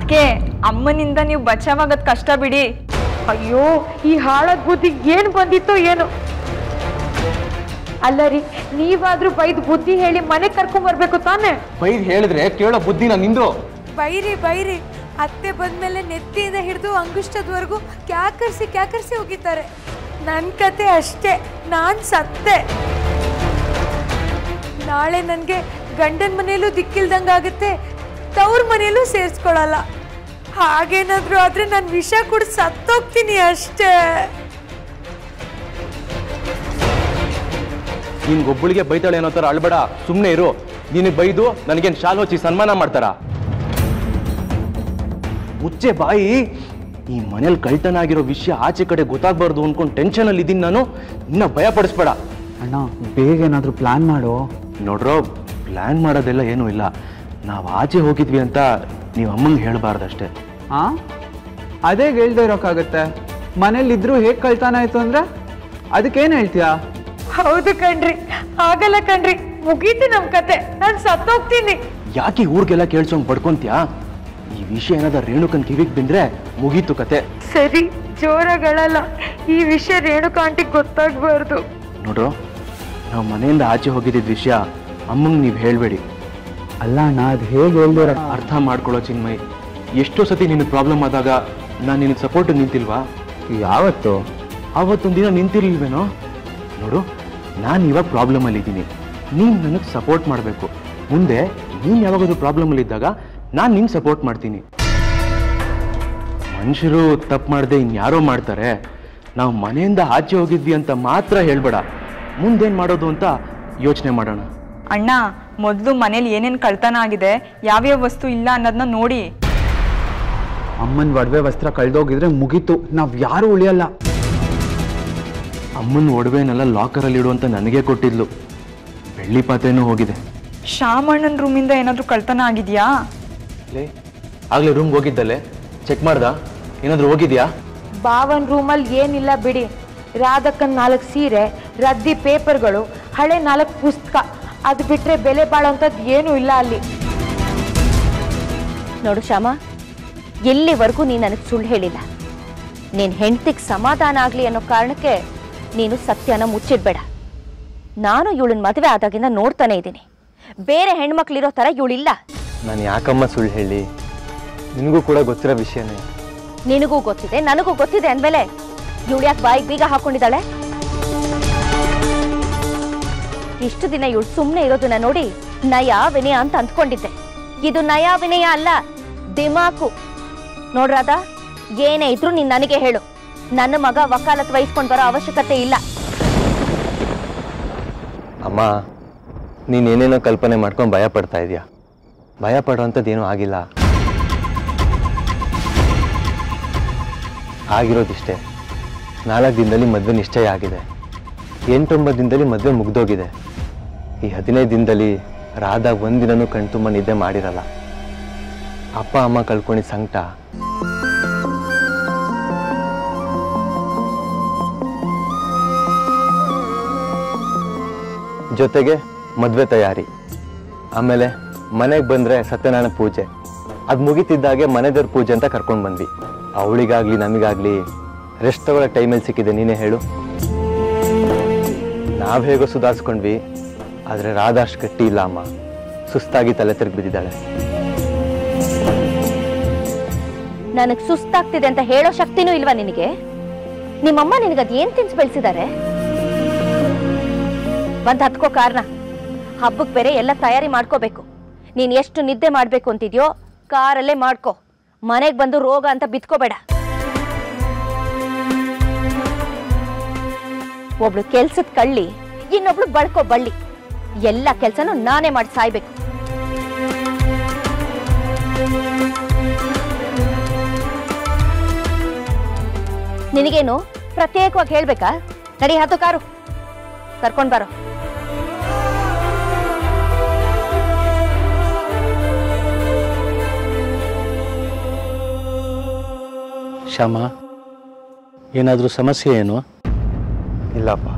ಅದಕ್ಕೆ ಅಮ್ಮನಿಂದ ನೀವು ಬಚಾವಾಗದ್ ಕಷ್ಟ ಬಿಡಿ ಅಯ್ಯೋ ಈ ಹಾಳಾದ ಬುದ್ಧಿ ಏನು ಬಂದಿತ್ತೋ ಏನು ಅಲ್ಲ ರೀ ನೀವಾದ್ರೂ ಬೈದ್ ಬುದ್ಧಿ ಹೇಳಿ ಮನೆ ಕರ್ಕೊಂಡ್ ಬರ್ಬೇಕು ತಾನೇ ಬೈದ್ ಹೇಳಿದ್ರೆ ಕೇಳೋ ಬುದ್ಧಿನ ನಿಂದು ಬೈರಿ ಬೈರಿ ಅತ್ತೆ ಬಂದ್ಮೇಲೆ ನೆತ್ತಿಯಿಂದ ಹಿಡಿದು ಅಂಗುಷ್ಟದವರೆಗೂ ಕ್ಯಾಕರ್ಸಿ ಕ್ಯಾಕರ್ಸಿ ಹೋಗಿದ್ದಾರೆ ನನ್ನ ಕತೆ ಅಷ್ಟೇ ನಾನು ಸತ್ತೆ ನಾಳೆ ನನಗೆ ಗಂಡನ ಮನೆಯಲ್ಲೂ ದಿಕ್ಕಿಲ್ದಂಗಾಗುತ್ತೆ ತವ್ರ ಮನೆಯಲ್ಲೂ ಸೇರಿಸ್ಕೊಳಲ್ಲ ಹಾಗೇನಾದ್ರೂ ಆದ್ರೆ ನಾನು ವಿಷ ಕುಡಿದು ಸತ್ತೋಗ್ತೀನಿ ಅಷ್ಟೇ ನಿನ್ಗೊಬ್ಬಳಿಗೆ ಬೈತಾಳೆ ಅನ್ನೋ ಥರ ಅಳ್ಬೇಡ ಸುಮ್ಮನೆ ಇರು ನಿನಗೆ ಬೈದು ನನಗೇನು ಶಾಲ್ ಹೊಚ್ಚಿ ಸನ್ಮಾನ ಮಾಡ್ತಾರ ಮುಚ್ಚೆ ಬಾಯಿ ಈ ಮನೇಲಿ ಕಳ್ತನ ಆಗಿರೋ ವಿಷಯ ಆಚೆ ಕಡೆ ಗೊತ್ತಾಗ್ಬಾರ್ದು ಅನ್ಕೊಂಡು ಟೆನ್ಷನಲ್ಲಿ ಇದ್ದೀನಿ ನಾನು ಇನ್ನ ಭಯ ಪಡಿಸ್ಬೇಡ ಅಣ್ಣ ಬೇಗ ಏನಾದರೂ ಪ್ಲಾನ್ ಮಾಡು ನೋಡ್ರೋ ಪ್ಲ್ಯಾನ್ ಮಾಡೋದೆಲ್ಲ ಏನೂ ಇಲ್ಲ ನಾವು ಆಚೆ ಹೋಗಿದ್ವಿ ಅಂತ ನೀವು ಅಮ್ಮಂಗೆ ಹೇಳಬಾರ್ದಷ್ಟೇ ಆ ಅದೇ ಹೇಳ್ದೆ ಇರೋಕ್ಕಾಗತ್ತೆ ಮನೇಲಿದ್ರು ಹೇಗೆ ಕಳ್ತಾನ ಆಯ್ತು ಅಂದ್ರೆ ಅದಕ್ಕೇನು ಹೇಳ್ತೀಯಾ ಹೌದು ಕಣ್ರಿ ಆಗಲ್ಲ ಕಣ್ರಿ ಮುಗೀತು ನಮ್ ಕತೆ ನಾನ್ ಸತ್ತೋಗ್ತೀನಿ ಯಾಕೆ ಊರಿಗೆಲ್ಲ ಕೇಳ್ಸೋಂಗ್ ಬಡ್ಕೊಂತ್ಯಾ ಈ ವಿಷಯ ಏನಾದ್ರು ರೇಣುಕನ್ ಕಿವಿಗೆ ಬಿಂದ್ರೆ ಮುಗೀತು ಕತೆ ಸರಿ ಜೋರಾಗಳಲ್ಲ ಈ ವಿಷಯ ರೇಣುಕಾಂಟಿಗೆ ಗೊತ್ತಾಗ್ಬಾರ್ದು ನೋಡ್ರು ನಾವು ಮನೆಯಿಂದ ಆಚೆ ಹೋಗಿದ್ದಿದ್ ವಿಷಯ ಅಮ್ಮಂಗೆ ನೀವು ಹೇಳಬೇಡಿ ಅಲ್ಲ ಅಣ್ಣ ಅದು ಹೇಗೆ ಹೇಳ್ದೆ ಇರೋ ಅರ್ಥ ಮಾಡ್ಕೊಳ್ಳೋ ಚಿನ್ಮಯ್ ಎಷ್ಟೋ ಸತಿ ನಿನಗೆ ಪ್ರಾಬ್ಲಮ್ ಆದಾಗ ನಾನು ನಿನಗೆ ಸಪೋರ್ಟ್ ನಿಂತಿಲ್ವಾ ಯಾವತ್ತು ಆವತ್ತೊಂದು ದಿನ ನಿಂತಿರ್ಲಿಲ್ವೇನೋ ನೋಡು ನಾನು ಇವಾಗ ಪ್ರಾಬ್ಲಮಲ್ಲಿ ಇದ್ದೀನಿ ನೀನು ನನಗೆ ಸಪೋರ್ಟ್ ಮಾಡಬೇಕು ಮುಂದೆ ನೀನು ಯಾವಾಗಾದ್ರೂ ಪ್ರಾಬ್ಲಮಲ್ಲಿ ಇದ್ದಾಗ ನಾನು ನಿಂಗೆ ಸಪೋರ್ಟ್ ಮಾಡ್ತೀನಿ ಮನುಷ್ಯರು ತಪ್ಪು ಮಾಡದೆ ಇನ್ಯಾರೋ ಮಾಡ್ತಾರೆ ನಾವು ಮನೆಯಿಂದ ಆಚೆ ಹೋಗಿದ್ವಿ ಅಂತ ಮಾತ್ರ ಹೇಳ್ಬೇಡ ಮುಂದೇನು ಮಾಡೋದು ಅಂತ ಯೋಚನೆ ಮಾಡೋಣ ಅಣ್ಣ ಮೊದಲು ಮನೇಲಿ ಏನೇನು ಕಳ್ತನ ಆಗಿದೆ ಯಾವ್ಯಾವ ವಸ್ತು ಇಲ್ಲ ಅನ್ನೋದನ್ನ ನೋಡಿ ಅಮ್ಮನ ಒಡವೆ ವಸ್ತ್ರ ಕಳ್ದೋಗಿದ್ರೆ ಮುಗೀತು ನಾವು ಯಾರೂ ಉಳಿಯಲ್ಲ ಅಮ್ಮನ ಒಡವೆನೆಲ್ಲ ಲಾಕರಲ್ಲಿ ಇಡು ಅಂತ ನನಗೆ ಕೊಟ್ಟಿದ್ಲು ಬೆಳ್ಳಿ ಪಾತ್ರೆನೂ ಹೋಗಿದೆ ಶ್ಯಾಮಣ್ಣನ ರೂಮಿಂದ ಏನಾದರೂ ಕಳ್ತನ ಆಗಿದೆಯಾ ಲೇ ಆಗಲೇ ರೂಮ್ಗೆ ಹೋಗಿದ್ದಲ್ಲೇ ಚೆಕ್ ಮಾಡ್ದ ಏನಾದರೂ ಹೋಗಿದ್ಯಾ ಬಾವನ್ ರೂಮಲ್ಲಿ ಏನಿಲ್ಲ ಬಿಡಿ ರಾಧಕ್ಕನ್ ನಾಲ್ಕು ಸೀರೆ ರದ್ದಿ ಪೇಪರ್ಗಳು ಹಳೆ ನಾಲ್ಕು ಪುಸ್ತಕ ಅದು ಬಿಟ್ರೆ ಬೆಲೆ ಬಾಳೋಂಥದ್ದು ಏನೂ ಇಲ್ಲ ಅಲ್ಲಿ ನೋಡು ಶ್ಯಾಮ ಎಲ್ಲಿವರೆಗೂ ನೀನು ನನಗೆ ಸುಳ್ಳು ಹೇಳಿಲ್ಲ ನಿನ್ನ ಹೆಂಡತಿಗೆ ಸಮಾಧಾನ ಆಗಲಿ ಅನ್ನೋ ಕಾರಣಕ್ಕೆ ನೀನು ಸತ್ಯನ ಮುಚ್ಚಿಡ್ಬೇಡ ನಾನು ಇವಳನ್ನ ಮದುವೆ ಆದಾಗಿಂದ ನೋಡ್ತಾನೆ ಇದ್ದೀನಿ ಬೇರೆ ಹೆಣ್ಮಕ್ಳಿರೋ ಥರ ಇವಳಿಲ್ಲ ನಾನು ಯಾಕಮ್ಮ ಸುಳ್ಳು ಹೇಳಿ ನಿನಗೂ ಕೂಡ ಗೊತ್ತಿರೋ ವಿಷಯನೇ ನಿನಗೂ ಗೊತ್ತಿದೆ ನನಗೂ ಗೊತ್ತಿದೆ ಅಂದಮೇಲೆ ಇವಳು ಯಾಕೆ ಬಾಯಿಗೆ ಬೀಗ ಹಾಕೊಂಡಿದ್ದಾಳೆ ಇಷ್ಟು ದಿನ ಇವಳು ಸುಮ್ಮನೆ ಇರೋದನ್ನ ನೋಡಿ ನಯ ವಿನಯ ಅಂತ ಅಂದ್ಕೊಂಡಿದ್ದೆ ಇದು ನಯ ವಿನಯ ಅಲ್ಲ ದಿಮಾಕು ನೋಡ್ರಾದ ಏನೇ ಇದ್ರೂ ನೀನ್ ನನಗೆ ಹೇಳು ನನ್ನ ಮಗ ವಕಾಲತ್ ವಹಿಸ್ಕೊಂಡು ಬರೋ ಅವಶ್ಯಕತೆ ಇಲ್ಲ ಅಮ್ಮ ನೀನೇನೇನೋ ಕಲ್ಪನೆ ಮಾಡ್ಕೊಂಡು ಭಯ ಪಡ್ತಾ ಇದೀಯ ಭಯ ಪಡೋವಂಥದ್ದು ಏನೂ ಆಗಿಲ್ಲ ಆಗಿರೋದಿಷ್ಟೇ ನಾಲ್ಕು ದಿನದಲ್ಲಿ ಮದುವೆ ನಿಶ್ಚಯ ಆಗಿದೆ ಎಂಟೊಂಬತ್ತು ದಿನದಲ್ಲಿ ಮದುವೆ ಮುಗ್ದೋಗಿದೆ ಈ ಹದಿನೈದು ದಿನದಲ್ಲಿ ರಾಧಾ ಒಂದಿನನೂ ಕಣ್ತುಂಬ ನಿದ್ದೆ ಮಾಡಿರಲ್ಲ ಅಪ್ಪ ಅಮ್ಮ ಕಳ್ಕೊಂಡಿದ್ದ ಸಂಕಟ ಜೊತೆಗೆ ಮದುವೆ ತಯಾರಿ ಆಮೇಲೆ ಮನೆಗೆ ಬಂದರೆ ಸತ್ಯನಾರಾಯಣ ಪೂಜೆ ಅದು ಮುಗಿತಿದ್ದಾಗೆ ಮನೆ ದೇವ್ರ ಪೂಜೆ ಅಂತ ಕರ್ಕೊಂಡು ಬಂದ್ವಿ ಅವಳಿಗಾಗ್ಲಿ ನಮಗಾಗ್ಲಿ ರೆಸ್ಟ್ ತಗೊಳ್ಳೋ ಟೈಮಲ್ಲಿ ಸಿಕ್ಕಿದೆ ನೀನೇ ಹೇಳು ನಾವು ಹೇಗೋ ಸುಧಾರಿಸ್ಕೊಂಡ್ವಿ ಆದರೆ ರಾಧಾ ಅಷ್ಟು ಗಟ್ಟಿ ಇಲ್ಲ ಅಮ್ಮ ಸುಸ್ತಾಗಿ ತಲೆ ತಿರುಗಿ ಬಿದ್ದಿದ್ದಾಳೆ ನನಗ್ ಸುಸ್ತಾಗ್ತಿದೆ ಅಂತ ಹೇಳೋ ಶಕ್ತಿನೂ ಇಲ್ವಾ ನಿನಗೆ ನಿಮ್ಮಮ್ಮ ನಿನಗದ್ ಏನ್ ತಿನ್ಸ್ ಬೆಳೆಸಿದ್ದಾರೆ ಒಂದ್ ಹತ್ಕೋ ಕಾರಣ ಹಬ್ಬಕ್ ಬೇರೆ ಎಲ್ಲ ತಯಾರಿ ಮಾಡ್ಕೋಬೇಕು ನೀನ್ ಎಷ್ಟು ನಿದ್ದೆ ಮಾಡ್ಬೇಕು ಅಂತಿದ್ಯೋ ಕಾರಲ್ಲೇ ಮಾಡ್ಕೋ ಮನೆಗ್ ಬಂದು ರೋಗ ಅಂತ ಬಿತ್ಕೋಬೇಡ ಒಬ್ಳು ಕೆಲ್ಸದ ಕಳ್ಳಿ ಇನ್ನೊಬ್ಳು ಬಳ್ಕೋ ಬಳ್ಳಿ ಎಲ್ಲ ಕೆಲ್ಸನೂ ನಾನೇ ಮಾಡಿ ಸಾಯ್ಬೇಕು ನಿನಗೇನು ಪ್ರತ್ಯೇಕವಾಗಿ ಹೇಳ್ಬೇಕಾ ನಡಿ ಹತ್ತು ಕಾರು ಕರ್ಕೊಂಡ್ ಬರೋ ಶ್ಯಾಮ ಏನಾದರೂ ಸಮಸ್ಯೆ ಏನು ಇಲ್ಲಪ್ಪ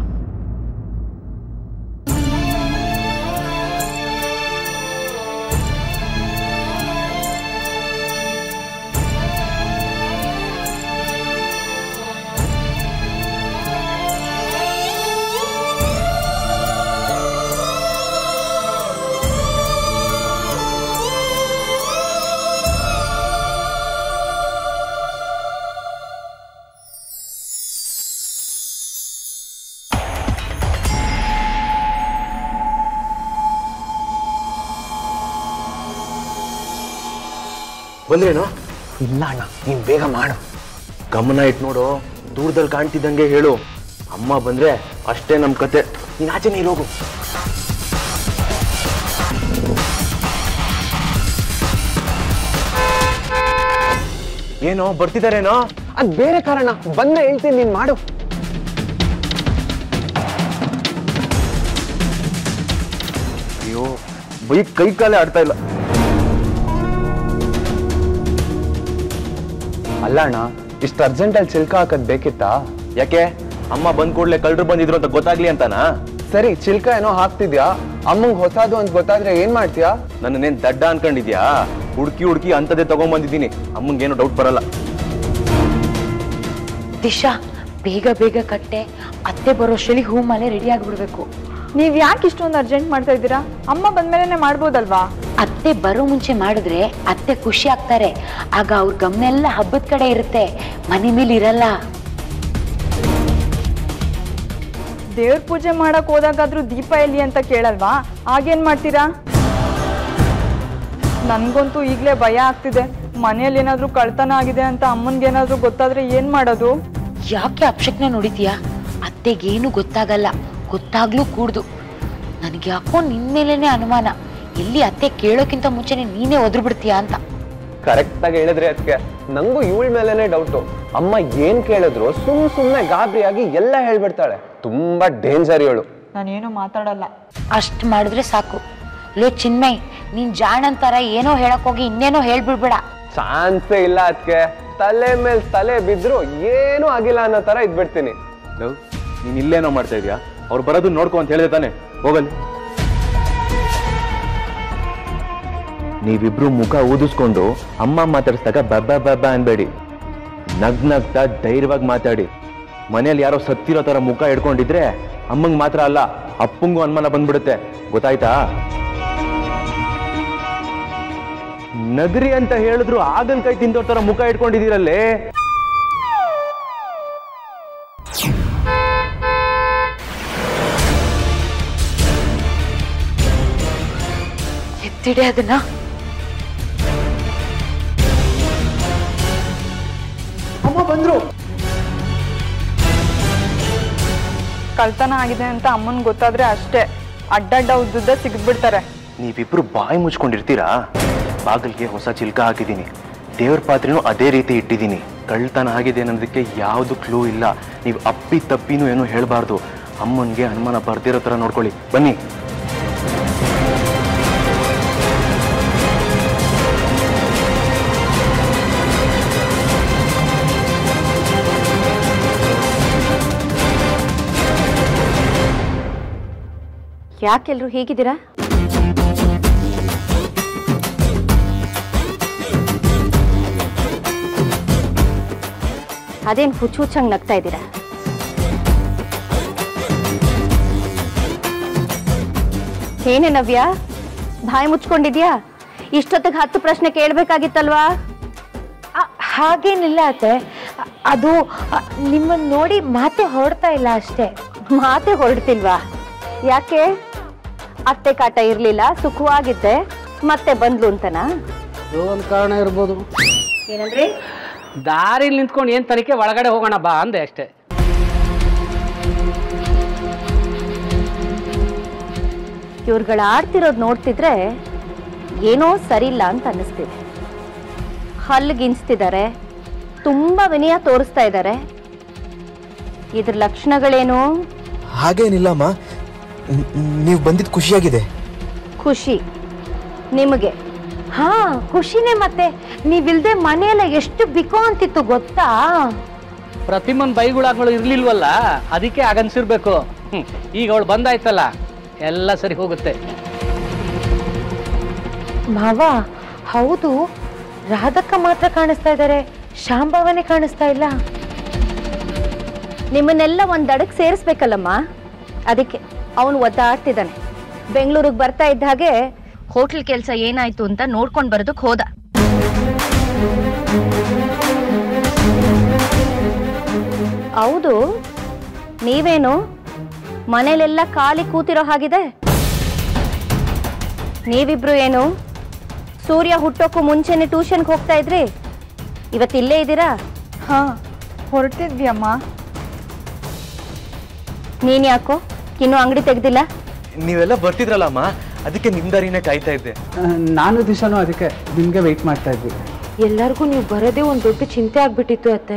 ಬಂದ್ರೇನೋ ಇಲ್ಲ ಅಣ್ಣ ನೀನ್ ಬೇಗ ಮಾಡು ಗಮನ ಇಟ್ಟು ನೋಡು ದೂರದಲ್ಲಿ ಕಾಣ್ತಿದ್ದಂಗೆ ಹೇಳು ಅಮ್ಮ ಬಂದ್ರೆ ಅಷ್ಟೇ ನಮ್ ಕತೆ ನೀನ್ ಆಚೆ ನೀರು ಹೋಗು ಏನೋ ಬರ್ತಿದಾರೇನೋ ಅದ್ ಬೇರೆ ಕಾರಣ ಬಂದ್ರೆ ಹೇಳ್ತೀನಿ ನೀನ್ ಮಾಡು ಅಯ್ಯೋ ಬೈಕ್ ಕೈ ಕಾಲೇ ಆಡ್ತಾ ಇಲ್ಲ ಅಲ್ಲ ಅಣ್ಣ ಇಷ್ಟು ಅರ್ಜೆಂಟಲ್ಲಿ ಚಿಲ್ಕ ಹಾಕದ್ ಬೇಕಿತ್ತಾ ಯಾಕೆ ಅಮ್ಮ ಬಂದ್ ಕೂಡ್ಲೆ ಕಳ್ರು ಬಂದಿದ್ರು ಅಂತ ಗೊತ್ತಾಗ್ಲಿ ಅಂತಾನಾ ಸರಿ ಚಿಲ್ಕ ಏನೋ ಹಾಕ್ತಿದ್ಯಾ ಅಮ್ಮಂಗ್ ಹೊಸದು ಅಂತ ಗೊತ್ತಾದ್ರೆ ಏನ್ ಮಾಡ್ತೀಯಾ ನನ್ನೇನ್ ದಡ್ಡ ಅನ್ಕೊಂಡಿದ್ಯಾ ಹುಡ್ಕಿ ಹುಡ್ಕಿ ಅಂತದೇ ತಗೊಂಡ್ಬಂದಿದ್ದೀನಿ ಅಮ್ಮಂಗೇನು ಡೌಟ್ ಬರಲ್ಲ ದಿಶಾ ಬೇಗ ಬೇಗ ಕಟ್ಟೆ ಅತ್ತೆ ಬರೋಷ್ಟರಲ್ಲಿ ಹೂ ಮಾಲೆ ರೆಡಿ ಆಗಿಬಿಡ್ಬೇಕು ನೀವ್ ಯಾಕೆ ಇಷ್ಟೊಂದು ಅರ್ಜೆಂಟ್ ಮಾಡ್ತಾ ಇದ್ದೀರಾ ಅಮ್ಮ ಬಂದ್ಮೇಲೆ ಮಾಡ್ಬೋದಲ್ವಾ ಅತ್ತೆ ಬರೋ ಮುಂಚೆ ಮಾಡಿದ್ರೆ ಅತ್ತೆ ಖುಷಿ ಆಗ್ತಾರೆ ಆಗ ಅವ್ರ ಗಮನ ಎಲ್ಲ ಹಬ್ಬದ ಕಡೆ ಇರುತ್ತೆ ಮನೆ ಮೇಲೆ ಇರಲ್ಲ ದೇವ್ರ ಪೂಜೆ ಮಾಡಕ್ ಹೋದಾಗಾದ್ರೂ ದೀಪ ಎಲ್ಲಿ ಅಂತ ಕೇಳಲ್ವಾ ಆಗೇನ್ ಮಾಡ್ತೀರಾ ನನ್ಗಂತೂ ಈಗ್ಲೇ ಭಯ ಆಗ್ತಿದೆ ಮನೇಲಿ ಏನಾದ್ರೂ ಕಳ್ತನ ಆಗಿದೆ ಅಂತ ಅಮ್ಮನ್ಗೇನಾದ್ರೂ ಗೊತ್ತಾದ್ರೆ ಏನ್ ಮಾಡೋದು ಯಾಕೆ ಅಪ್ಶಕ್ನ ನೋಡಿದ್ಯಾ ಅತ್ತೆಗೇನು ಗೊತ್ತಾಗಲ್ಲ ಗೊತ್ತಾಗ್ಲೂ ಕೂಡ್ದು ನನಗೆ ಯಾಕೋ ನಿನ್ ಮೇಲೇನೆ ಅನುಮಾನ ಎಲ್ಲಿ ಅತ್ತೆ ಕೇಳೋಕ್ಕಿಂತ ಮುಂಚೆನೆ ನೀನೇ ಒದ್ರು ಬಿಡ್ತೀಯಾ ಅಂತ ಕರೆಕ್ಟ್ ಆಗಿ ಹೇಳಿದ್ರಿ ಅದಕ್ಕೆ ನಂಗೂ ಇವಳ ಮೇಲೆನೆ ಡೌಟು ಅಮ್ಮ ಏನ್ ಕೇಳಿದ್ರು ಸುಮ್ ಸುಮ್ನೆ ಗಾಬರಿಯಾಗಿ ಎಲ್ಲ ಹೇಳ್ಬಿಡ್ತಾಳೆ ತುಂಬಾ ಡೇಂಜರ್ ಇವಳು ನಾನೇನು ಮಾತಾಡಲ್ಲ ಅಷ್ಟ್ ಮಾಡಿದ್ರೆ ಸಾಕು ಲೋ ಚಿನ್ಮಯ್ ನೀನ್ ಜಾಣಂತರ ಏನೋ ಹೇಳಕ್ ಹೋಗಿ ಇನ್ನೇನೋ ಹೇಳ್ಬಿಡ್ಬೇಡ ಚಾನ್ಸೇ ಇಲ್ಲ ಅದಕ್ಕೆ ತಲೆ ಮೇಲ್ ತಲೆ ಬಿದ್ರು ಏನೂ ಆಗಿಲ್ಲ ಅನ್ನೋ ತರ ಇದ್ಬಿಡ್ತೀನಿ ಲವ್ ನೀನ್ ಇಲ್ಲೇನೋ ಮಾಡ್ತಾ ಇದೀಯಾ ಅವ್ರು ಬರೋದು ನೋಡ್ಕೊ ಅಂತ ಹೇಳಿದೆ ತಾನೆ ಹೋಗಲ್ಲಿ ನೀವಿಬ್ರು ಮುಖ ಊದಿಸ್ಕೊಂಡು ಅಮ್ಮ ಮಾತಾಡಿಸಿದಾಗ ಬಬ್ಬ ಬಬ್ಬ ಅನ್ಬೇಡಿ ನಗ್ ನಗ್ತಾ ಧೈರ್ಯವಾಗಿ ಮಾತಾಡಿ ಮನೇಲಿ ಯಾರೋ ಸತ್ತಿರೋ ತರ ಮುಖ ಇಡ್ಕೊಂಡಿದ್ರೆ ಅಮ್ಮಂಗ್ ಮಾತ್ರ ಅಲ್ಲ ಅಪ್ಪಂಗೂ ಅನುಮಾನ ಬಂದ್ಬಿಡುತ್ತೆ ಗೊತ್ತಾಯ್ತಾ ನಗರಿ ಅಂತ ಹೇಳಿದ್ರು ಆಗಲ್ಕಾಯಿ ತಿಂದೋರ್ ತರ ಮುಖ ಇಟ್ಕೊಂಡಿದ್ದೀರಲ್ಲೇ ಎತ್ತಿಡೆ ಅದನ್ನ ಕಳ್ತನ ಆಗಿದೆ ಅಂತ ಅಮ್ಮನ್ ಗೊತ್ತಾದ್ರೆ ಅಷ್ಟೇ ಅಡ್ಡಡ್ಡ ಉದ್ದುದ್ದ ಸಿಗ್ಬಿಡ್ತಾರೆ ನೀವಿಬ್ರು ಬಾಯಿ ಮುಚ್ಕೊಂಡಿರ್ತೀರಾ ಬಾಗಿಲ್ಗೆ ಹೊಸ ಚಿಲ್ಕ ಹಾಕಿದ್ದೀನಿ ದೇವ್ರ ಪಾತ್ರೆನೂ ಅದೇ ರೀತಿ ಇಟ್ಟಿದ್ದೀನಿ ಕಳ್ತನ ಆಗಿದೆ ಅನ್ನೋದಕ್ಕೆ ಯಾವುದು ಕ್ಲೂ ಇಲ್ಲ ನೀವು ಅಪ್ಪಿ ತಪ್ಪಿನೂ ಏನೂ ಹೇಳಬಾರ್ದು ಅಮ್ಮನಿಗೆ ಅನುಮಾನ ಬರ್ದಿರೋ ಥರ ನೋಡ್ಕೊಳ್ಳಿ ಬನ್ನಿ ಯಾಕೆಲ್ರು ಹೀಗಿದ್ದೀರಾ ಅದೇನ್ ಹುಚ್ಚು ಹುಚ್ಚಂಗ್ ನಗ್ತಾ ಇದ್ದೀರಾ ಏನೇ ನವ್ಯ ಬಾಯಿ ಮುಚ್ಕೊಂಡಿದ್ಯಾ ಇಷ್ಟೊತ್ತಿಗೆ ಹತ್ತು ಪ್ರಶ್ನೆ ಕೇಳ್ಬೇಕಾಗಿತ್ತಲ್ವಾ ಅ, ಹಾಗೇನಿಲ್ಲ ಅತ್ತೆ ಅ- ಅದು ನಿಮ್ಮನ್ನ ನೋಡಿ ಮಾತೆ ಹೊರಡ್ತಾ ಇಲ್ಲ ಅಷ್ಟೇ ಮಾತೆ ಹೊರಡ್ತಿಲ್ವಾ ಯಾಕೆ ಅತ್ತೆ ಕಾಟ ಇರ್ಲಿಲ್ಲ ಸುಖವಾಗಿದ್ದೆ ಮತ್ತೆ ಬಂದ್ಲು ಅಂತನಾ ಅದು ಒಂದು ಕಾರಣ ಇರ್ಬೋದು ಏನಂದ್ರೆ ದಾರಿಲಿ ನಿಂತ್ಕೊಂಡು ಏನು ತನಿಖೆ ಒಳಗಡೆ ಹೋಗೋಣ ಬಾ ಅಂದೆ ಅಷ್ಟೇ ಇವ್ರುಗಳು ಆಡ್ತಿರೋದು ನೋಡ್ತಿದ್ರೆ ಏನೋ ಸರಿಯಿಲ್ಲ ಅಂತ ಅನ್ನಿಸ್ತಿದೆ ಹಲ್ಗಿನ್ಸ್ತಿದ್ದಾರೆ ತುಂಬಾ ವಿನಯ ತೋರಿಸ್ತಾ ಇದ್ದಾರೆ ಇದ್ರ ಲಕ್ಷಣಗಳೇನು ಹಾಗೇನಿಲ್ಲಮ್ಮ ನೀವು ಬಂದಿದ್ದು ಖುಷಿಯಾಗಿದೆ ಖುಷಿ ನಿಮಗೆ ಹಾ ಖುಷಿನೇ ಮತ್ತೆ ನೀವಿಲ್ದೆ ಮನೆಯೆಲ್ಲ ಎಷ್ಟು ಬಿಕೋ ಅಂತಿತ್ತು ಗೊತ್ತಾ ಪ್ರತಿಮನ್ ಬೈಗುಳಗಳು ಇರ್ಲಿಲ್ವಲ್ಲ ಅದಕ್ಕೆ ಆಗನ್ಸಿರ್ಬೇಕು ಹ್ಮ್. ಈಗ ಅವಳು ಬಂದಾಯ್ತಲ್ಲ ಎಲ್ಲ ಸರಿ ಹೋಗುತ್ತೆ ಮಾವ ಹೌದು ರಾಧಕ್ಕ ಮಾತ್ರ ಕಾಣಿಸ್ತಾ ಇದ್ದಾರೆ ಶಾಂಭವನೇ ಕಾಣಿಸ್ತಾ ಇಲ್ಲ ನಿಮ್ಮನ್ನೆಲ್ಲ ಒಂದ್ ದಡಕ್ ಸೇರಿಸ್ಬೇಕಲ್ಲಮ್ಮ ಅದಕ್ಕೆ ಅವನು ಒದ್ದಾಡ್ತಿದ್ದಾನೆ ಬೆಂಗಳೂರಿಗೆ ಬರ್ತಾ ಇದ್ದ ಹಾಗೆ ಹೋಟ್ಲ್ ಕೆಲಸ ಏನಾಯ್ತು ಅಂತ ನೋಡ್ಕೊಂಡ್ ಬರೋದಕ್ ಹೋದ ಹೌದು ನೀವೇನು ಮನೇಲೆಲ್ಲ ಖಾಲಿ ಕೂತಿರೋ ಹಾಗಿದೆ ನೀವಿಬ್ರು ಏನು ಸೂರ್ಯ ಹುಟ್ಟೋಕ್ಕೂ ಮುಂಚೆನೆ ಟ್ಯೂಷನ್ಗೆ ಹೋಗ್ತಾ ಇದ್ರಿ ಇವತ್ತು ಇಲ್ಲೇ ಇದ್ದೀರಾ ಹಾ ಹೊರಟಿದ್ವಿ ಅಮ್ಮ ನೀನ್ ಯಾಕೋ ಇನ್ನೂ ಅಂಗಡಿ ತೆಗ್ದಿಲ್ಲ ನೀವೆಲ್ಲ ಬರ್ತಿದ್ರಲ್ಲ ಅಮ್ಮ ಅದಕ್ಕೆ ನಿಮ್ ದಾರಿನೇ ಕಾಯ್ತಾ ಇದ್ದೆ ಆ, ನಾನು ದಿಶಾನು ಅದಕ್ಕೆ ನಿಮಗೆ ವೆಯ್ಟ್ ಮಾಡ್ತಾ ಇದ್ವಿ ಎಲ್ಲರಿಗೂ ನೀವು ಬರೋದೇ ಒಂದು ದೊಡ್ಡ ಚಿಂತೆ ಆಗ್ಬಿಟ್ಟಿತ್ತು ಅತ್ತೆ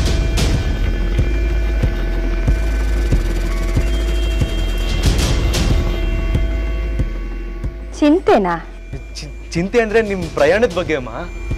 ಚಿಂತೆನಾ ಚಿ- ಚಿಂತೆ ಅಂದ್ರೆ ನಿಮ್ ಪ್ರಯಾಣದ ಬಗ್ಗೆ ಅಮ್ಮ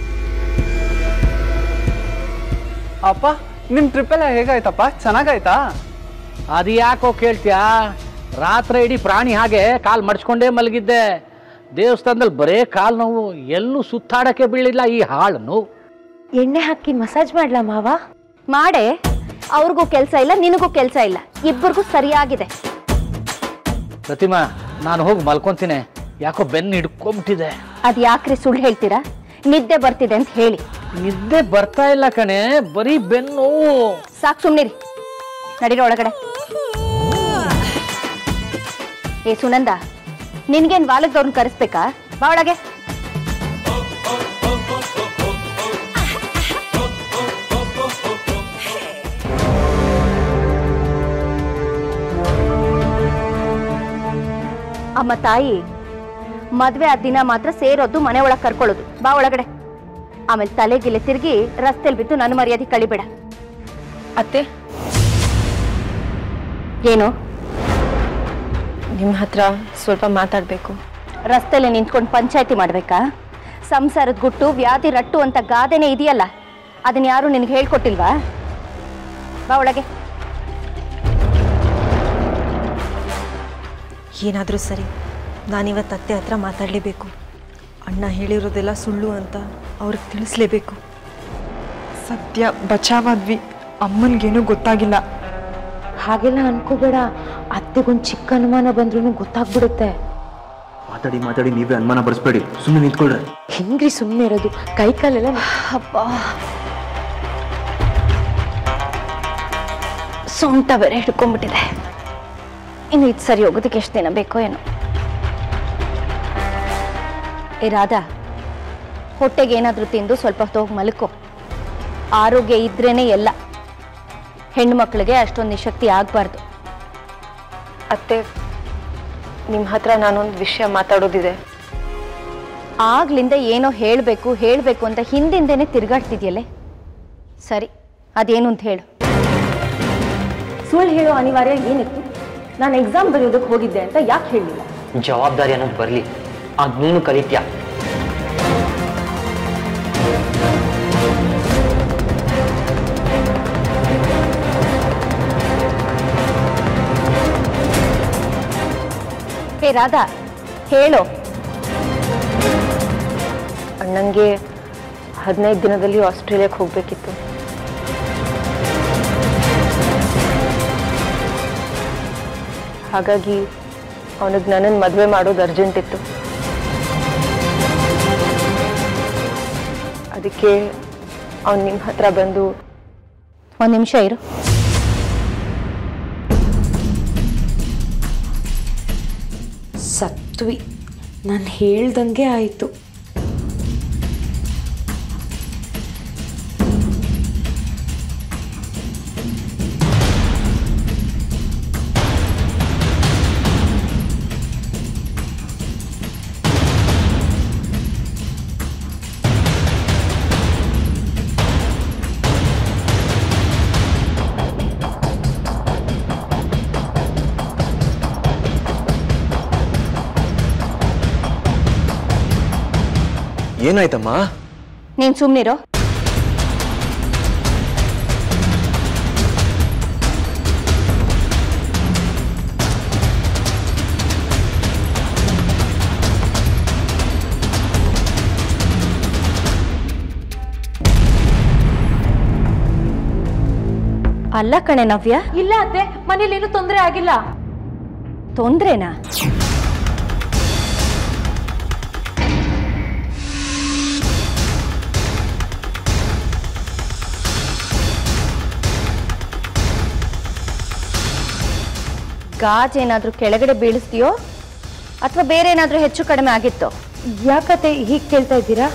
ಅಪ್ಪ ನಿಮ್ಮ ಟ್ರಿಪ್ ಎಲ್ಲ ಹೇಗಾಯ್ತಪ್ಪ ಚೆನ್ನಾಗಾಯ್ತಾ ಅದು ಯಾಕೋ ಕೇಳ್ತೀಯಾ ರಾತ್ರಿ ಇಡೀ ಪ್ರಾಣಿ ಹಾಗೆ ಕಾಲು ಮಡ್ಚ್ಕೊಂಡೇ ಮಲಗಿದ್ದೆ ದೇವಸ್ಥಾನದಲ್ಲಿ ಬರೇ ಕಾಲು ನೋವು ಎಲ್ಲೂ ಸುತ್ತಾಡಕ್ಕೆ ಬೀಳಿಲ್ಲ ಈ ಹಾಳು ನೋವು ಎಣ್ಣೆ ಹಾಕಿ ಮಸಾಜ್ ಮಾಡ್ಲಾ ಮಾವ ಮಾಡೆ ಅವ್ರಿಗೂ ಕೆಲಸ ಇಲ್ಲ ನಿನಗೂ ಕೆಲಸ ಇಲ್ಲ ಇಬ್ಬರಿಗೂ ಸರಿಯಾಗಿದೆ ಪ್ರತಿಮಾ ನಾನು ಹೋಗಿ ಮಲ್ಕೊಂತೀನಿ ಯಾಕೋ ಬೆನ್ನು ಹಿಡ್ಕೊಂಬಿಟ್ಟಿದೆ ಅದ್ ಯಾಕ್ರಿ ಸುಳ್ಳು ಹೇಳ್ತೀರಾ ನಿದ್ದೆ ಬರ್ತಿದೆ ಅಂತ ಹೇಳಿ ನಿದ್ದೆ ಬರ್ತಾ ಇಲ್ಲ ಕಣೆ ಬರೀ ಬೆನ್ನು ಸಾಕ್ ಸುಮ್ನಿರಿ ನಡೀರಿ ಒಳಗಡೆ ಏ ಸುನಂದ ನಿನ್ಗೇನ್ ವಾಲಕ್ದವ್ರನ್ನ ಕರೆಸ್ಬೇಕಾ ಬಾ ಒಳಗೆ ಅಮ್ಮ ತಾಯಿ ಮದ್ವೆ ಆದ ದಿನ ಮಾತ್ರ ಸೇರೋದು ಮನೆ ಒಳಗ್ ಕರ್ಕೊಳ್ಳೋದು ಬಾ ಒಳಗಡೆ ಆಮೇಲೆ ತಲೆಗಿಲೆ ತಿರುಗಿ ರಸ್ತೆಲ್ ಬಿದ್ದು ನನ್ನ ಮರ್ಯಾದೆ ಕಳಿಬೇಡ ಅತ್ತೆ ಏನು ನಿಮ್ಮ ಹತ್ರ ಸ್ವಲ್ಪ ಮಾತಾಡಬೇಕು ರಸ್ತೆಲೆ ನಿಂತ್ಕೊಂಡು ಪಂಚಾಯತಿ ಮಾಡ್ಬೇಕಾ ಸಂಸಾರದ ಗುಟ್ಟು ವ್ಯಾಧಿ ರಟ್ಟು ಅಂತ ಗಾದೆನೇ ಇದೆಯಲ್ಲ ಅದನ್ನ ಯಾರು ನಿನಗೆ ಹೇಳ್ಕೊಟ್ಟಿಲ್ವಾ ಬಾ ಒಳಗೆ ಏನಾದರೂ ಸರಿ ನಾನಿವತ್ತು ಅತ್ತೆ ಹತ್ರ ಮಾತಾಡಲೇಬೇಕು ಅಣ್ಣ ಹೇಳಿರೋದೆಲ್ಲ ಸುಳ್ಳು ಅಂತ ಅವ್ರಿಗೆ ತಿಳಿಸ್ಲೇಬೇಕು ಸದ್ಯ ಬಚಾವಾದ್ವಿ ಅಮ್ಮನ್ಗೇನು ಗೊತ್ತಾಗಿಲ್ಲ ಹಾಗೆಲ್ಲ ಅನ್ಕೋಬೇಡ ಅತ್ತೆಗೊಂದು ಚಿಕ್ಕ ಅನುಮಾನ ಬಂದ್ರೂ ಗೊತ್ತಾಗ್ಬಿಡುತ್ತೆ ಮಾತಾಡಿ ಮಾತಾಡಿ ನೀವೇ ಅನುಮಾನ ಬರ್ಸ್ಬೇಡಿ ಸುಮ್ಮನೆ ನಿಂತ್ಕೊಳ್ರಿ ಹೆಂಗ್ರಿ ಸುಮ್ಮನೆ ಇರೋದು ಕೈ ಕಾಲೆಲ್ಲ ಅಪ್ಪ ಸೊಂಟ ಬೇರೆ ಹಿಡ್ಕೊಂಡ್ಬಿಟ್ಟಿದೆ ಇನ್ನು ಇದು ಸರಿ ಹೋಗೋದಕ್ಕೆ ಎಷ್ಟು ದಿನ ಬೇಕೋ ಏನೋ ಏ ರಾಧಾ ಹೊಟ್ಟೆಗೆ ಏನಾದರೂ ತಿಂದು ಸ್ವಲ್ಪ ಹೊತ್ತು ಹೋಗಿ ಮಲ್ಕೋ ಆರೋಗ್ಯ ಇದ್ರೇನೆ ಎಲ್ಲ ಹೆಣ್ಣು ಮಕ್ಕಳಿಗೆ ಅಷ್ಟೊಂದು ನಿಶಕ್ತಿ ಆಗಬಾರ್ದು ಅತ್ತೆ ನಿಮ್ಮ ಹತ್ರ ನಾನೊಂದು ವಿಷಯ ಮಾತಾಡೋದಿದೆ ಆಗ್ಲಿಂದ ಏನೋ ಹೇಳಬೇಕು ಹೇಳಬೇಕು ಅಂತ ಹಿಂದಿಂದೇನೆ ತಿರುಗಾಡ್ತಿದ್ಯಲ್ಲೇ ಸರಿ ಅದೇನು ಅಂತ ಹೇಳು ಸುಳ್ಳು ಹೇಳೋ ಅನಿವಾರ್ಯ ಏನಿತ್ತು ನಾನು ಎಕ್ಸಾಮ್ ಬರೆಯೋದಕ್ಕೆ ಹೋಗಿದ್ದೆ ಅಂತ ಯಾಕೆ ಹೇಳಲಿಲ್ಲ ಜವಾಬ್ದಾರಿ ಅನ್ನೋದು ಬರಲಿ ಅದ್ ನೀನು ಕಲಿತ್ಯಾ ಹೇ ರಾಧಾ ಹೇಳು ಅಣ್ಣಂಗೆ ಹದಿನೈದು ದಿನದಲ್ಲಿ ಆಸ್ಟ್ರೇಲಿಯಾಕ್ಕೆ ಹೋಗಬೇಕಿತ್ತು ಹಾಗಾಗಿ ಅವನಿಗೆ ನನ್ನನ್ನು ಮದುವೆ ಮಾಡೋದು ಅರ್ಜೆಂಟ್ ಇತ್ತು ಅದಕ್ಕೆ ಅವ್ನು ನಿಮ್ಮ ಹತ್ರ ಬಂದು ಒಂದು ನಿಮಿಷ ಇರು ಸತ್ವಿ ನಾನು ಹೇಳ್ದಂಗೆ ಆಯಿತು ಏನಾಯ್ತಮ್ಮ ನೀನು ಸುಮ್ಮನಿರೋ ಅಲ್ಲ ಕಣೆ ನವ್ಯ ಇಲ್ಲ ಅತ್ತೆ ಮನೇಲಿ ಏನು ತೊಂದರೆ ಆಗಿಲ್ಲ ತೊಂದ್ರೆನಾ ಗಾಜ್ ಏನಾದ್ರೂ ಕೆಳಗಡೆ ಬೀಳಿಸ್ತೀಯೋ ಅಥವಾ ಬೇರೆ ಏನಾದ್ರೂ ಹೆಚ್ಚು ಕಡಿಮೆ ಆಗಿತ್ತೋ ಯಾಕತ್ತೆ ಹೀಗೆ ಕೇಳ್ತಾ ಇದ್ದೀರಾ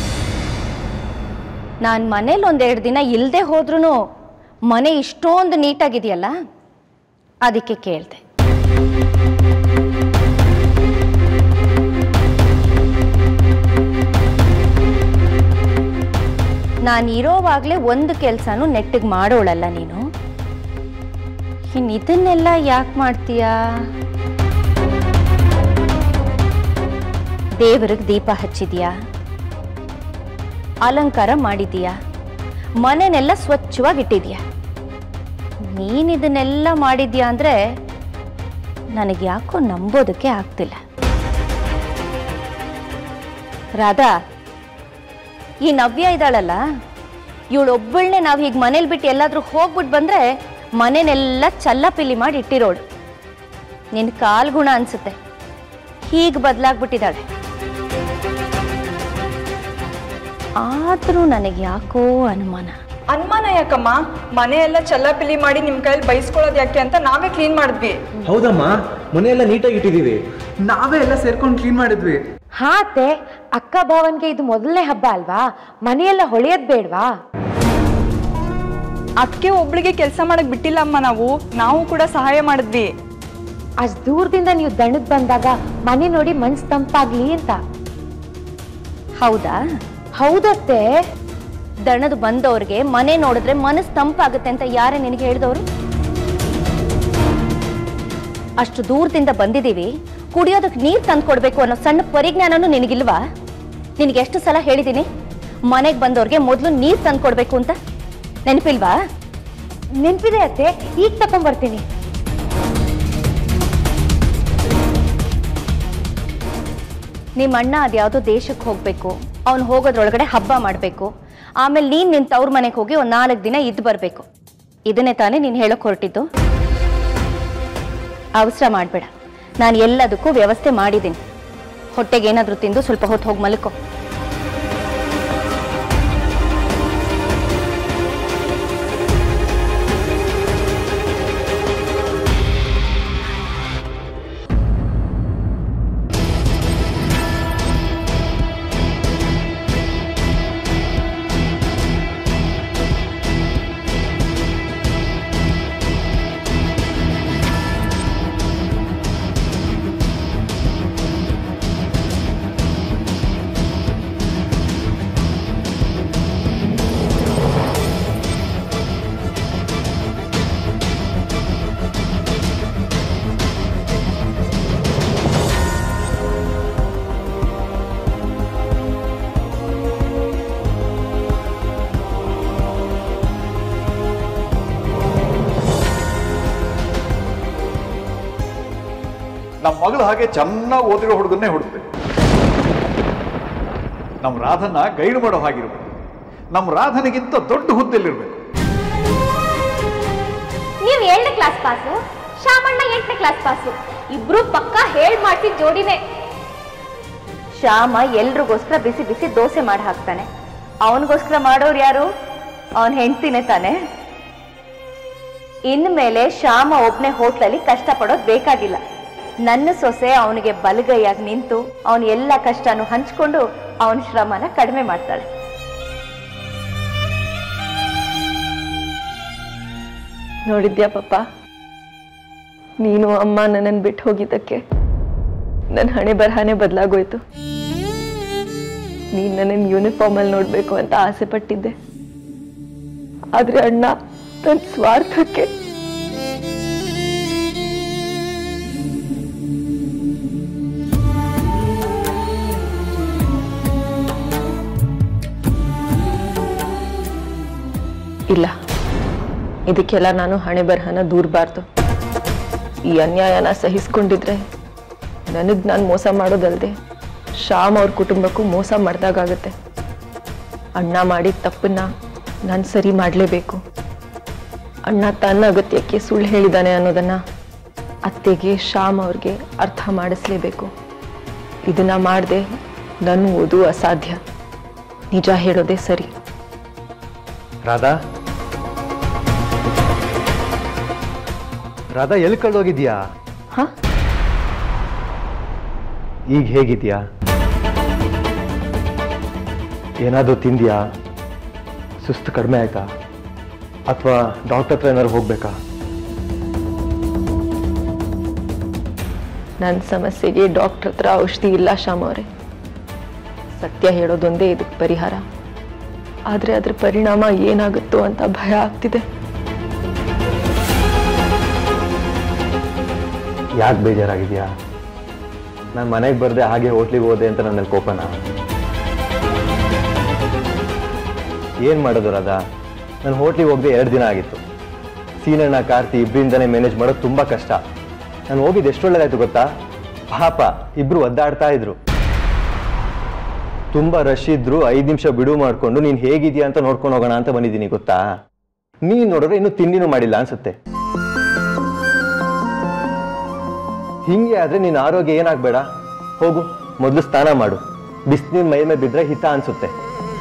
ನಾನು ಮನೇಲಿ ಒಂದೆರಡು ದಿನ ಇಲ್ಲದೆ ಹೋದ್ರೂ ಮನೆ ಇಷ್ಟೊಂದು ನೀಟಾಗಿದೆಯಲ್ಲ ಅದಕ್ಕೆ ಕೇಳಿದೆ ನಾನು ಇರೋವಾಗಲೇ ಒಂದು ಕೆಲಸನೂ ನೆಟ್ಟಿಗೆ ಮಾಡೋಳಲ್ಲ ನೀನು ಇನ್ನು ಇದನ್ನೆಲ್ಲ ಯಾಕೆ ಮಾಡ್ತೀಯಾ ದೇವ್ರಿಗೆ ದೀಪ ಹಚ್ಚಿದ್ಯಾ ಅಲಂಕಾರ ಮಾಡಿದೀಯಾ ಮನೆನೆಲ್ಲ ಸ್ವಚ್ಛವಾಗಿ ಇಟ್ಟಿದ್ಯಾ ನೀನ್ ಇದನ್ನೆಲ್ಲ ಮಾಡಿದ್ಯಾ ಅಂದ್ರೆ ನನಗೆ ಯಾಕೋ ನಂಬೋದಕ್ಕೆ ಆಗ್ತಿಲ್ಲ ರಾಧಾ ಈ ನವ್ಯ ಇದ್ದಾಳಲ್ಲ ಇವಳೊಬ್ಬಳನ್ನೇ ನಾವು ಹೀಗೆ ಮನೇಲಿ ಬಿಟ್ಟು ಎಲ್ಲಾದ್ರೂ ಹೋಗ್ಬಿಟ್ಟು ಬಂದ್ರೆ ಮನೆನೆಲ್ಲ ಚಲ್ಲಪಿಲ್ಲಿ ಮಾಡಿ ಇಟ್ಟಿರೋಳು ನಿನ್ ಕಾಲ್ಗುಣ ಅನ್ಸುತ್ತೆ ಹೀಗೆ ಬದಲಾಗ್ಬಿಟ್ಟಿದ್ದಾಳೆ ಆದ್ರೂ ನನಗೆ ಯಾಕೋ ಅನುಮಾನ ಅನುಮಾನ ಯಾಕಮ್ಮ ಮನೆ ಎಲ್ಲ ಚಲ್ಲಾಪಿಲ್ಲಿ ಮಾಡಿ ನಿಮ್ ಕೈಯಲ್ಲಿ ಬೈಸ್ಕೊಳ್ಳೋದು ಯಾಕೆ ಅಂತ ನಾವೇ ಕ್ಲೀನ್ ಮಾಡಿದ್ವಿ ಹೌದಮ್ಮ ಮನೆಯೆಲ್ಲ ನೀಟಾಗಿ ಇಟ್ಟಿದ್ದೀವಿ ನಾವೇ ಎಲ್ಲ ಸೇರ್ಕೊಂಡು ಕ್ಲೀನ್ ಮಾಡಿದ್ವಿ ಹಾ ಅತ್ತೆ ಅಕ್ಕ ಭಾವನ್ಗೆ ಇದು ಮೊದಲನೇ ಹಬ್ಬ ಅಲ್ವಾ ಮನೆಯೆಲ್ಲ ಹೊಳೆಯೋದ್ ಬೇಡ್ವಾ ಅದಕ್ಕೆ ಒಬ್ಳಿಗೆ ಕೆಲಸ ಮಾಡಕ್ ಬಿಟ್ಟಿಲ್ಲ ಅಮ್ಮ ನಾವು ನಾವು ಕೂಡ ಸಹಾಯ ಮಾಡಿದ್ವಿ ಅಷ್ಟ್ ದೂರದಿಂದ ನೀವು ದಣದ್ ಬಂದಾಗ ಮನೆ ನೋಡಿ ಮನ್ಸ್ ತಂಪಾಗ್ಲಿ ಅಂತ ಹೌದಾ ಹೌದತ್ತೆ ದಣದು ಬಂದವ್ರಿಗೆ ಮನೆ ನೋಡಿದ್ರೆ ಮನಸ್ಸು ತಂಪಾಗುತ್ತೆ ಅಂತ ಯಾರೇ ನಿನಗೆ ಹೇಳಿದವರು ಅಷ್ಟು ದೂರದಿಂದ ಬಂದಿದ್ದೀವಿ ಕುಡಿಯೋದಕ್ಕೆ ನೀರು ತಂದು ಕೊಡ್ಬೇಕು ಅನ್ನೋ ಸಣ್ಣ ಪರಿಜ್ಞಾನನೂ ನಿನಗಿಲ್ವಾ ನಿನಗೆ ಎಷ್ಟು ಸಲ ಹೇಳಿದ್ದೀನಿ ಮನೆಗೆ ಬಂದವ್ರಿಗೆ ಮೊದಲು ನೀರು ತಂದು ಕೊಡ್ಬೇಕು ಅಂತ ನೆನಪಿಲ್ವಾ ನೆನ್ಪಿದೆ ಅತ್ತೆ ಈಗ ತಕೊಂಡ್ಬರ್ತೀನಿ ನಿಮ್ಮ ಅಣ್ಣ ಅದ್ಯಾವುದೋ ದೇಶಕ್ಕೆ ಹೋಗ್ಬೇಕು ಅವ್ನು ಹೋಗೋದ್ರೊಳಗಡೆ ಹಬ್ಬ ಮಾಡಬೇಕು ಆಮೇಲೆ ನೀನು ನಿನ್ನ ತವ್ರ ಮನೆಗೆ ಹೋಗಿ ಒಂದು ನಾಲ್ಕು ದಿನ ಇದ್ದು ಬರಬೇಕು ಇದನ್ನೇ ತಾನೇ ನೀನು ಹೇಳೋಕೆ ಹೊರಟಿದ್ದು ಅವಸರ ಮಾಡಬೇಡ ನಾನು ಎಲ್ಲದಕ್ಕೂ ವ್ಯವಸ್ಥೆ ಮಾಡಿದ್ದೀನಿ ಹೊಟ್ಟೆಗೆ ಏನಾದರೂ ತಿಂದು ಸ್ವಲ್ಪ ಹೊತ್ತು ಹೋಗಿ ಮಲ್ಕೋ ನಮ್ಮ ಮಗಳು ಹಾಗೆ ಚೆನ್ನಾಗಿ ಓದಿರೋ ಹುಡುಗನ್ನೇ ಹುಡುಕ್ಬೇಕು ನಮ್ಮ ರಾಧನ್ನ ಗೈಡ್ ಮಾಡೋ ಹಾಗಿರ್ಬೇಕು ನಮ್ಮ ರಾಧನಿಗಿಂತ ದೊಡ್ಡ ಹುದ್ದೆಲಿರ್ಬೇಕು ನೀವು ಏಳನೇ ಕ್ಲಾಸ್ ಪಾಸು ಶ್ಯಾಮಣ್ಣ ಎಂಟನೇ ಕ್ಲಾಸ್ ಪಾಸು ಇಬ್ರು ಪಕ್ಕ ಹೇಳ್ ಮಾಡ್ತಿದ್ ಜೋಡಿನೇ ಶ್ಯಾಮ ಎಲ್ರಿಗೋಸ್ಕರ ಬಿಸಿ ಬಿಸಿ ದೋಸೆ ಮಾಡಿ ಹಾಕ್ತಾನೆ ಅವನಿಗೋಸ್ಕರ ಮಾಡೋರು ಯಾರು ಅವನ್ ಹೆಂಡ್ತಿನೇ ತಾನೆ ಇನ್ಮೇಲೆ ಶ್ಯಾಮ ಒಬ್ನೇ ಹೋಟ್ಲಲ್ಲಿ ಕಷ್ಟಪಡೋದು ಬೇಕಾಗಿಲ್ಲ ನನ್ನ ಸೊಸೆ ಅವನಿಗೆ ಬಲಗೈಯಾಗಿ ನಿಂತು ಅವನ ಎಲ್ಲ ಕಷ್ಟನೂ ಹಂಚ್ಕೊಂಡು ಅವನ ಶ್ರಮನ ಕಡಿಮೆ ಮಾಡ್ತಾಳೆ ನೋಡಿದ್ಯಾ ಪಪ್ಪ ನೀನು ಅಮ್ಮ ನನ್ನನ್ನು ಬಿಟ್ಟು ಹೋಗಿದ್ದಕ್ಕೆ ನನ್ನ ಹಣೆ ಬರಹನೇ ಬದಲಾಗೋಯ್ತು ನೀನು ನನ್ನನ್ನು ಯೂನಿಫಾರ್ಮಲ್ಲಿ ನೋಡಬೇಕು ಅಂತ ಆಸೆ ಪಟ್ಟಿದ್ದೆ ಆದರೆ ಅಣ್ಣ ನನ್ನ ಸ್ವಾರ್ಥಕ್ಕೆ ಇಲ್ಲ ಇದಕ್ಕೆಲ್ಲ ನಾನು ಹಣೆ ಬರಹನ ದೂರಬಾರ್ದು ಈ ಅನ್ಯಾಯನ ಸಹಿಸ್ಕೊಂಡಿದ್ರೆ ನನಗೆ ನಾನು ಮೋಸ ಮಾಡೋದಲ್ದೆ ಶ್ಯಾಮ್ ಅವ್ರ ಕುಟುಂಬಕ್ಕೂ ಮೋಸ ಮಾಡ್ದಾಗತ್ತೆ ಅಣ್ಣ ಮಾಡಿದ ತಪ್ಪನ್ನ ನಾನು ಸರಿ ಮಾಡಲೇಬೇಕು ಅಣ್ಣ ತನ್ನ ಅಗತ್ಯಕ್ಕೆ ಸುಳ್ಳು ಹೇಳಿದಾನೆ ಅನ್ನೋದನ್ನ ಅತ್ತೆಗೆ ಶ್ಯಾಮ್ ಅವ್ರಿಗೆ ಅರ್ಥ ಮಾಡಿಸ್ಲೇಬೇಕು ಇದನ್ನ ಮಾಡದೆ ನನ್ನ ಓದು ಅಸಾಧ್ಯ ನಿಜ ಹೇಳೋದೇ ಸರಿ ರಾಧಾ ರಾಧಾ ಎಲ್ಲಿ ಕಳ್ದೋಗಿದ್ಯಾ ಹಾ ಈಗ ಹೇಗಿದ್ಯಾ ಏನಾದರೂ ತಿಂದ್ಯಾ ಸುಸ್ತು ಕಡಿಮೆ ಆಯ್ತಾ ಅಥವಾ ಡಾಕ್ಟರ್ ಹತ್ರ ಏನಾದ್ರು ಹೋಗ್ಬೇಕಾ ನನ್ನ ಸಮಸ್ಯೆಗೆ ಡಾಕ್ಟರ್ ಹತ್ರ ಔಷಧಿ ಇಲ್ಲ ಶ್ಯಾಮ್ ಅವರೇ ಸತ್ಯ ಹೇಳೋದೊಂದೇ ಇದಕ್ಕೆ ಪರಿಹಾರ ಆದರೆ ಅದ್ರ ಪರಿಣಾಮ ಏನಾಗುತ್ತೋ ಅಂತ ಭಯ ಆಗ್ತಿದೆ ಯಾಕೆ ಬೇಜಾರಾಗಿದ್ಯಾ ನಾನು ಮನೆಗೆ ಬರದೆ ಹಾಗೆ ಹೋಟ್ಲಿಗೆ ಹೋದೆ ಅಂತ ನನ್ನ ಮೇಲೆ ಕೋಪನ ಏನು ಮಾಡೋದು ರಾಧಾ ನಾನು ಹೋಟ್ಲಿಗೆ ಹೋಗದೆ ಎರಡು ದಿನ ಆಗಿತ್ತು ಸೀನಣ್ಣ ಕಾರ್ತಿ ಇಬ್ಬರಿಂದನೇ ಮ್ಯಾನೇಜ್ ಮಾಡೋದು ತುಂಬ ಕಷ್ಟ ನಾನು ಹೋಗಿದ್ದು ಎಷ್ಟು ಒಳ್ಳೇದಾಯ್ತು ಗೊತ್ತಾ ಪಾಪ ಇಬ್ರು ಒದ್ದಾಡ್ತಾ ಇದ್ರು ತುಂಬ ರಶ್ ಇದ್ರು ಐದು ನಿಮಿಷ ಬಿಡುವು ಮಾಡಿಕೊಂಡು ನೀನು ಹೇಗಿದ್ಯಾ ಅಂತ ನೋಡ್ಕೊಂಡು ಹೋಗೋಣ ಅಂತ ಬಂದಿದ್ದೀನಿ ಗೊತ್ತಾ ನೀನು ನೋಡಿದ್ರೆ ಇನ್ನೂ ತಿಂಡಿನೂ ಮಾಡಿಲ್ಲ ಅನ್ಸುತ್ತೆ ಹಿಂಗೆ ಆದ್ರೆ ನಿನ್ನ ಆರೋಗ್ಯ ಏನಾಗ್ಬೇಡ ಹೋಗು ಮೊದಲು ಸ್ನಾನ ಮಾಡು ಬಿಸಿನೀರು ಮೈ ಮೇಲೆ ಬಿದ್ದರೆ ಹಿತ ಅನ್ಸುತ್ತೆ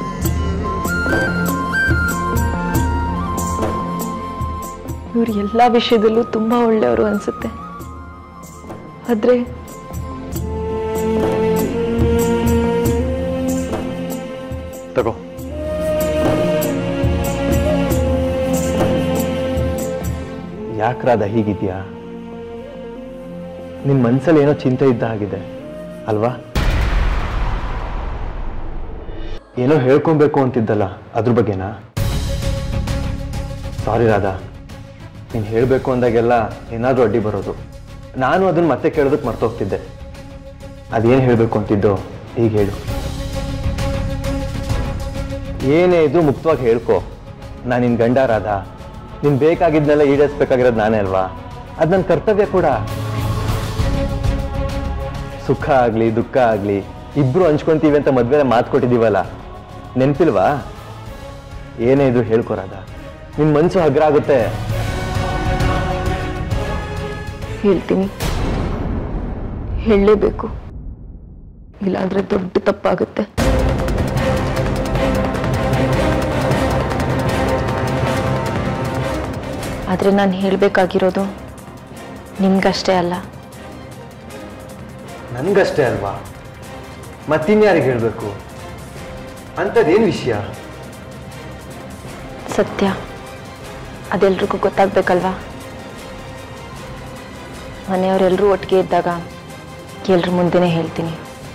ಇವ್ರು ಎಲ್ಲ ವಿಷಯದಲ್ಲೂ ತುಂಬಾ ಒಳ್ಳೆಯವರು ಅನ್ಸುತ್ತೆ ಆದ್ರೆ ತಗೋ ಯಾಕ್ರಾದ ಹೀಗಿದ್ಯಾ ನಿನ್ ಮನ್ಸಲ್ಲಿ ಏನೋ ಚಿಂತೆ ಇದ್ದ ಹಾಗಿದೆ ಅಲ್ವಾ ಏನೋ ಹೇಳ್ಕೊಬೇಕು ಅಂತಿದ್ದಲ್ಲ ಅದ್ರ ಬಗ್ಗೆನಾ ಸಾರಿ ರಾಧಾ ನೀನು ಹೇಳಬೇಕು ಅಂದಾಗೆಲ್ಲ ಏನಾದರೂ ಅಡ್ಡಿ ಬರೋದು ನಾನು ಅದನ್ನ ಮತ್ತೆ ಕೇಳೋದಕ್ಕೆ ಮರ್ತೋಗ್ತಿದ್ದೆ ಅದೇನು ಹೇಳಬೇಕು ಅಂತಿದ್ದೋ ಈಗ ಹೇಳು ಏನೇ ಇದ್ರು ಮುಕ್ತವಾಗಿ ಹೇಳ್ಕೊ ನಾನು ನಿನ್ನ ಗಂಡ ರಾಧಾ ನೀನು ಬೇಕಾಗಿದ್ನೆಲ್ಲ ಈಡೇರಿಸ್ಬೇಕಾಗಿರೋದು ನಾನೇ ಅಲ್ವಾ ಅದು ನನ್ನ ಕರ್ತವ್ಯ ಕೂಡ ಸುಖ ಆಗಲಿ ದುಃಖ ಆಗಲಿ ಇಬ್ರು ಹಂಚ್ಕೊಂತೀವಿ ಅಂತ ಮದ್ವೆಲೆ ಮಾತು ಕೊಟ್ಟಿದ್ದೀವಲ್ಲ ನೆನ್ಪಿಲ್ವಾ ಏನೇ ಇದ್ರು ಹೇಳ್ಕೊ ರಾಧಾ ನಿನ್ನ ಮನಸ್ಸು ಹಗ್ರ ಆಗುತ್ತೆ ಹೇಳ್ತೀನಿ ಹೇಳಲೇಬೇಕು ಇಲ್ಲಾಂದ್ರೆ ದೊಡ್ಡ ತಪ್ಪಾಗುತ್ತೆ ಆದರೆ ನಾನು ಹೇಳಬೇಕಾಗಿರೋದು ನಿಮ್ಗಷ್ಟೇ ಅಲ್ಲ ನನಗಷ್ಟೇ ಅಲ್ವಾ ಮತ್ತಿನ್ಯಾರಿಗೆ ಹೇಳಬೇಕು ಅಂಥದ್ದೇನು ವಿಷಯ ಸತ್ಯ ಅದೆಲ್ರಿಗೂ ಗೊತ್ತಾಗ್ಬೇಕಲ್ವಾ ಮನೆಯವರೆಲ್ಲರೂ ಒಟ್ಟಿಗೆ ಇದ್ದಾಗ ಎಲ್ರ ಮುಂದೆನೇ ಹೇಳ್ತೀನಿ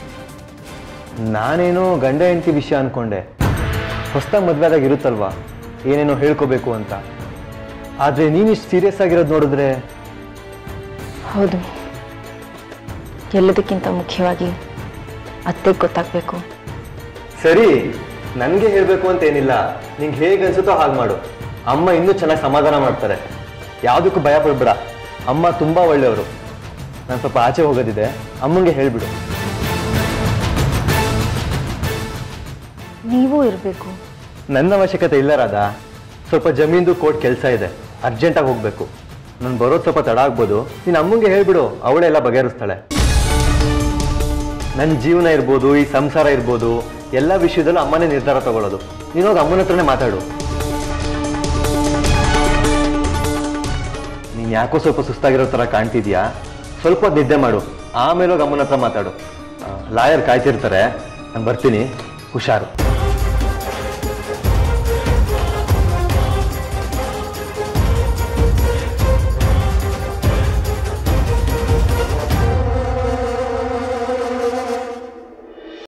ನಾನೇನೋ ಗಂಡ ಹೆಂಡತಿ ವಿಷಯ ಅನ್ಕೊಂಡೆ ಹೊಸ್ದಾಗಿ ಮದ್ವೆದಾಗ ಇರುತ್ತಲ್ವಾ ಏನೇನೋ ಹೇಳ್ಕೋಬೇಕು ಅಂತ ಆದ್ರೆ ನೀನಿಷ್ಟು ಸೀರಿಯಸ್ ಆಗಿರೋದು ನೋಡಿದ್ರೆ ಹೌದು ಎಲ್ಲದಕ್ಕಿಂತ ಮುಖ್ಯವಾಗಿ ಅತ್ತೆಗೆ ಗೊತ್ತಾಗಬೇಕು ಸರಿ ನನಗೆ ಹೇಳಬೇಕು ಅಂತ ಏನಿಲ್ಲ ನಿಂಗೆ ಹೇಗೆ ಅನ್ಸುತ್ತೋ ಹಾಗೆ ಮಾಡು ಅಮ್ಮ ಇನ್ನೂ ಚೆನ್ನಾಗಿ ಸಮಾಧಾನ ಮಾಡ್ತಾರೆ ಯಾವುದಕ್ಕೂ ಭಯ ಪಡ್ಬೇಡ ಅಮ್ಮ ತುಂಬಾ ಒಳ್ಳೆಯವರು ನಾನು ಸ್ವಲ್ಪ ಆಚೆ ಹೋಗೋದಿದೆ ಅಮ್ಮಂಗೆ ಹೇಳ್ಬಿಡು ನೀವು ಇರಬೇಕು ನನ್ನ ಅವಶ್ಯಕತೆ ಇಲ್ಲ ರಾಧಾ ಸ್ವಲ್ಪ ಜಮೀನ್ದು ಕೋರ್ಟ್ ಕೆಲಸ ಇದೆ ಅರ್ಜೆಂಟಾಗಿ ಹೋಗ್ಬೇಕು ನಾನು ಬರೋದು ಸ್ವಲ್ಪ ತಡ ಆಗ್ಬೋದು ನೀನು ಅಮ್ಮಂಗೆ ಹೇಳ್ಬಿಡು ಅವಳೇ ಎಲ್ಲ ಬಗೆಹರಿಸ್ತಾಳೆ ನನ್ನ ಜೀವನ ಇರ್ಬೋದು ಈ ಸಂಸಾರ ಇರ್ಬೋದು ಎಲ್ಲ ವಿಷಯದಲ್ಲೂ ಅಮ್ಮನೇ ನಿರ್ಧಾರ ತಗೊಳ್ಳೋದು ನೀನು ಹೋಗಿ ಅಮ್ಮನ ಹತ್ರನೇ ಮಾತಾಡು ನೀನು ಯಾಕೋ ಸ್ವಲ್ಪ ಸುಸ್ತಾಗಿರೋ ಥರ ಕಾಣ್ತಿದ್ಯಾ ಸ್ವಲ್ಪ ಹೊತ್ತು ನಿದ್ದೆ ಮಾಡು ಆಮೇಲೆ ಹೋಗಿ ಅಮ್ಮನ ಹತ್ರ ಮಾತಾಡು ಲಾಯರ್ ಕಾಯ್ತಿರ್ತಾರೆ ನಾನು ಬರ್ತೀನಿ ಹುಷಾರು